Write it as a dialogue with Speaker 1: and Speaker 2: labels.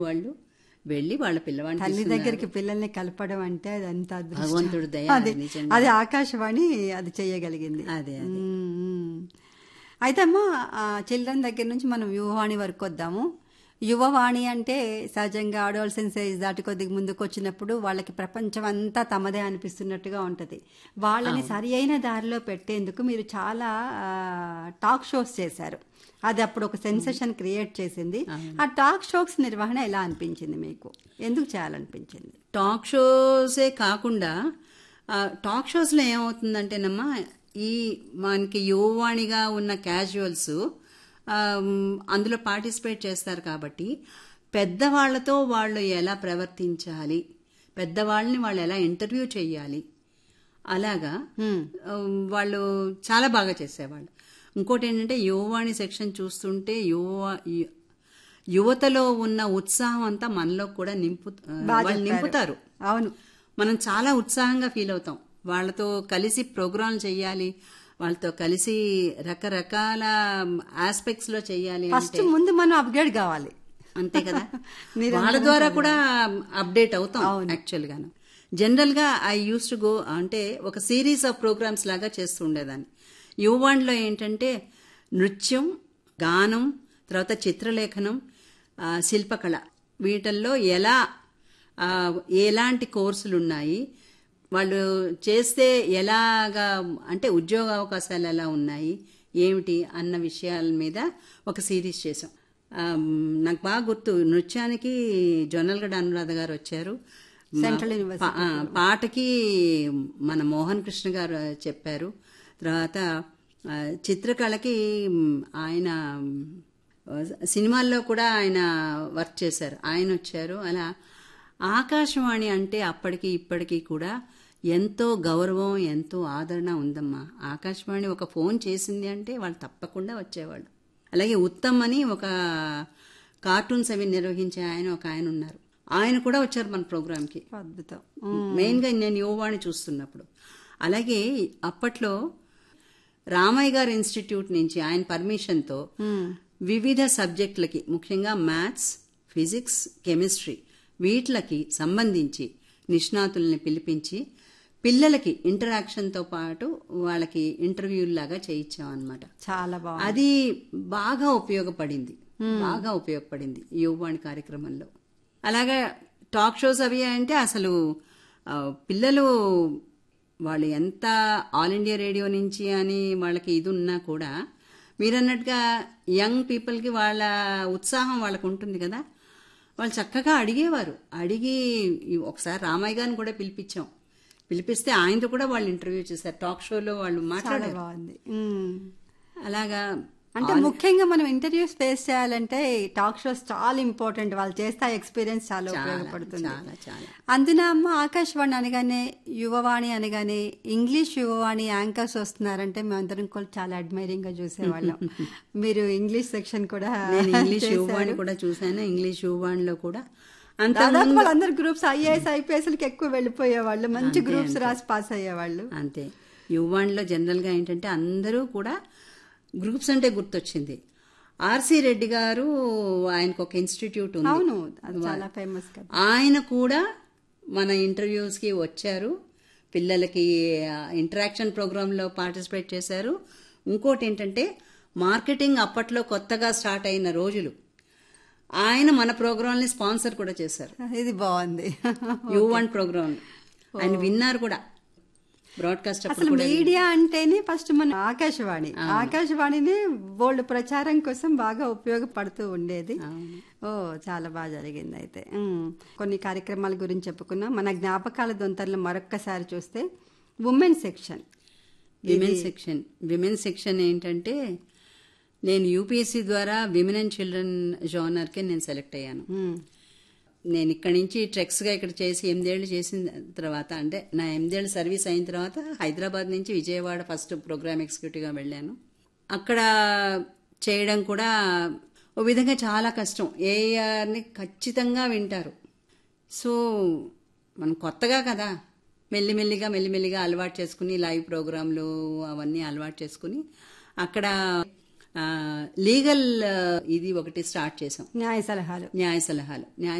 Speaker 1: వాళ్ళు వెళ్ళి వాళ్ళ పిల్లవాడిని
Speaker 2: తల్లి
Speaker 1: తీసుకున్నారు.
Speaker 2: దగ్గరికి పిల్లల్ని కలపడం అంటే అది అంత అదృష్టం.
Speaker 1: భగవంతుడి దయ
Speaker 2: అది
Speaker 1: అది నిజంగా.
Speaker 2: అది ఆకాశవాణి అది చేయగలిగింది
Speaker 1: అదే, అదే.
Speaker 2: మ్మ్, మ్మ్. అయితే అమ్మా చిల్డ్రన్ దగ్గర నుంచి మనం యువవాణి వరకు వద్దాము యువవాణి అంటే సహజంగా అడోల్సెన్స్ ఏజ్ దాటి కొద్దిగా ముందుకు వచ్చినప్పుడు వాళ్ళకి ప్రపంచం అంతా తమదే అనిపిస్తున్నట్టుగా ఉంటది వాళ్ళని సరి అయిన దారిలో పెట్టేందుకు మీరు చాలా టాక్ షోస్ చేశారు అది అప్పుడు ఒక సెన్సేషన్ క్రియేట్ చేసింది ఆ టాక్ షోస్ నిర్వహణ ఎలా అనిపించింది మీకు ఎందుకు చేయాలనిపించింది
Speaker 1: టాక్ షోసే కాకుండా ఆ, టాక్ షోస్లో ఏమవుతుందంటేనమ్మా ఈ మనకి యువవాణిగా ఉన్న క్యాజువల్స్ అందులో పార్టిసిపేట్ చేస్తారు కాబట్టి పెద్దవాళ్లతో వాళ్ళు ఎలా ప్రవర్తించాలి పెద్దవాళ్ళని వాళ్ళు ఎలా ఇంటర్వ్యూ చేయాలి అలాగా ఆ, వాళ్ళు చాలా బాగా చేసేవాళ్ళు ఇంకోటి ఏంటంటే యువవాణి సెక్షన్ చూస్తుంటే యువ యు- యువతలో ఉన్న ఉత్సాహం అంతా మనలో కూడా నింపు ఆ,
Speaker 2: బాగా
Speaker 1: వాళ్ళు
Speaker 2: చెప్పారు.
Speaker 1: నింపుతారు
Speaker 2: అవును
Speaker 1: మనం చాలా ఉత్సాహంగా ఫీల్ అవుతాం వాళ్ళతో కలిసి ప్రోగ్రాం చేయాలి వాళ్ళతో కలిసి రకరకాల ఆస్పెక్ట్స్ లో చెయ్యాలి
Speaker 2: ఫస్ట్
Speaker 1: అంటే
Speaker 2: ముందు మనం అప్గ్రేడ్ కావాలి
Speaker 1: అంతే కదా
Speaker 2: నిరంతరం
Speaker 1: వాళ్ళ ద్వారా కూడా అప్డేట్ అవుతాం యాక్చువల్ గాను జనరల్ గా ఐ యూస్ టు గో అంటే ఒక సిరీస్ ఆఫ్ ప్రోగ్రామ్స్ లాగా చేస్తూ ఉండేదాన్ని యువవాణిలో ఏంటంటే నృత్యం గానం తర్వాత చిత్రలేఖనం ఆ, శిల్పకళ వీటల్లో ఎలా ఆ, ఎలాంటి కోర్సులు ఉన్నాయి వాళ్ళు చేస్తే ఎలాగా అంటే ఉద్యోగ అవకాశాలు ఎలా ఉన్నాయి ఏమిటి అన్న విషయాల మీద ఒక సిరీస్ చేసాం ఆమ్, నాకు బాగా గుర్తు నృత్యానికి జొన్నలగడ్డ అనురాధ గారు వచ్చారు
Speaker 2: సెంట్రల్ యూనివర్సిటీ
Speaker 1: పా- ఆ, పాటకి మన మోహన్ కృష్ణ గారు చెప్పారు తర్వాత ఆ, చిత్రకళకి మ్, ఆయన ఆ, సినిమాల్లో కూడా ఆయన వర్క్ చేశారు ఆయన వచ్చారు అలా ఆకాశవాణి అంటే అప్పటికి ఇప్పటికీ కూడా ఎంతో గౌరవం ఎంతో ఆదరణ ఉందమ్మా ఆకాశవాణి ఒక ఫోన్ చేసింది అంటే వాళ్ళు తప్పకుండా వచ్చేవాళ్ళు అలాగే ఉత్తమ్ అని ఒక కార్టూన్స్ అవి నిర్వహించే ఆయన ఒక ఆయన ఉన్నారు ఆయన కూడా వచ్చారు మన ప్రోగ్రామ్కి
Speaker 2: అద్భుతం
Speaker 1: మెయిన్గా నేను యువవాణి చూస్తున్నప్పుడు అలాగే అప్పట్లో రామయ్య గారి ఇన్స్టిట్యూట్ నుంచి ఆయన పర్మిషన్తో వివిధ సబ్జెక్టులకి ముఖ్యంగా మ్యాథ్స్ ఫిజిక్స్ కెమిస్ట్రీ వీటిలకి సంబంధించి నిష్ణాతుల్ని పిలిపించి పిల్లలకి ఇంటరాక్షన్తో పాటు వాళ్ళకి ఇంటర్వ్యూలాగా చేయించాం అనమాట
Speaker 2: చాలా బాగుంది
Speaker 1: అది బాగా ఉపయోగపడింది బాగా ఉపయోగపడింది ఈ యువవాణి కార్యక్రమంలో అలాగే టాక్ షోస్ అవి అంటే అసలు ఆ, పిల్లలు వాళ్ళు ఎంత ఆల్ ఇండియా రేడియో నుంచి అని వాళ్ళకి ఇది ఉన్నా కూడా మీరన్నట్టుగా యంగ్ పీపుల్కి వాళ్ళ ఉత్సాహం వాళ్ళకు ఉంటుంది కదా వాళ్ళు చక్కగా అడిగేవారు అడిగి ఈ ఒకసారి రామయ్య గారిని కూడా పిలిపించాం పిలిపిస్తే ఆయనతో కూడా వాళ్ళు ఇంటర్వ్యూ చేశారు టాక్ షోలో వాళ్ళు
Speaker 2: చాలా
Speaker 1: మాట్లాడారు
Speaker 2: బాగుంది మ్మ్.
Speaker 1: అలాగా
Speaker 2: అంటే ముఖ్యంగా మనం ఇంటర్వ్యూస్ ఫేస్ చేయాలంటే టాక్ షోస్ చాలా ఇంపార్టెంట్ వాళ్ళు చేస్తే ఎక్స్పీరియన్స్ చాలా ఉపయోగపడుతుంది
Speaker 1: చాలా చాలా
Speaker 2: అందున అమ్మ ఆకాశవాణి అనగానే యువవాణి అనగానే ఇంగ్లీష్ యువవాణి యాంకర్స్ వస్తున్నారంటే మేమందరం కూడా చాలా అడ్మైరింగ్ గా చూసేవాళ్ళం మీరు ఇంగ్లీష్ సెక్షన్ కూడా
Speaker 1: నేను ఇంగ్లీష్
Speaker 2: చేశారు.
Speaker 1: యువవాణి కూడా చూశాను ఇంగ్లీష్ యువవాణిలో కూడా అంత
Speaker 2: దాదాపు వాళ్ళందరు గ్రూప్స్ ఐఏఎస్ ఐపీఎస్ లకి ఎక్కువ వెళ్ళిపోయేవాళ్ళు మంచి గ్రూప్స్ రాసి పాస్ అయ్యేవాళ్ళు
Speaker 1: అంతే యువవాణిలో జనరల్గా ఏంటంటే అందరూ కూడా గ్రూప్స్ అంటే గుర్తొచ్చింది ఆర్సి రెడ్డి గారు ఆయనకు ఒక ఇన్స్టిట్యూట్ ఉంది
Speaker 2: అవును అది చాలా ఫేమస్ కదా
Speaker 1: ఆయన కూడా మన ఇంటర్వ్యూస్కి వచ్చారు పిల్లలకి ఇంటరాక్షన్ ప్రోగ్రాంలో పార్టిసిపేట్ చేశారు ఇంకోటి ఏంటంటే మార్కెటింగ్ అప్పట్లో కొత్తగా స్టార్ట్ అయిన రోజులు ఆయన మన ప్రోగ్రాంని స్పాన్సర్ కూడా చేశారు
Speaker 2: ఇది బాగుంది
Speaker 1: యూ వన్ ప్రోగ్రామ్ ఆయన విన్నారు కూడా బ్రాడ్కాస్ట్ అప్పుడు
Speaker 2: అసలు మీడియా అంటేనే ఫస్ట్ మన ఆకాశవాణి ఆకాశవాణిని బోల్డ్ ప్రచారం కోసం బాగా ఉపయోగపడుతూ ఉండేది ఓ చాలా బాగా జరిగింది అయితే ఉమ్. కొన్ని కార్యక్రమాల గురించి చెప్పుకున్నాం మన జ్ఞాపకాల దొంతర్లు మరొక్కసారి చూస్తే women section
Speaker 1: women section women section ఏంటంటే నేను యూపీఎస్సీ ద్వారా విమెన్ అండ్ చిల్డ్రన్ జోనర్కి నేను సెలెక్ట్ అయ్యాను నేను ఇక్కడి నుంచి ట్రెక్స్గా ఇక్కడ చేసి ఎనిమిదేళ్ళు చేసిన తర్వాత అంటే నా ఎనిమిదేళ్ళు సర్వీస్ అయిన తర్వాత హైదరాబాద్ నుంచి విజయవాడ ఫస్ట్ ప్రోగ్రామ్ ఎగ్జిక్యూటివ్గా వెళ్ళాను అక్కడ చేయడం కూడా ఓ విధంగా చాలా కష్టం ఏఆర్ని ఖచ్చితంగా వింటారు సో మనం కొత్తగా కదా మెల్లిమెల్లిగా మెల్లిమెల్లిగా అలవాటు చేసుకుని లైవ్ ప్రోగ్రాంలు అవన్నీ అలవాటు చేసుకుని అక్కడ లీగల్ ఇది ఒకటి స్టార్ట్ చేసాం
Speaker 2: న్యాయ సలహాలు
Speaker 1: న్యాయ సలహాలు న్యాయ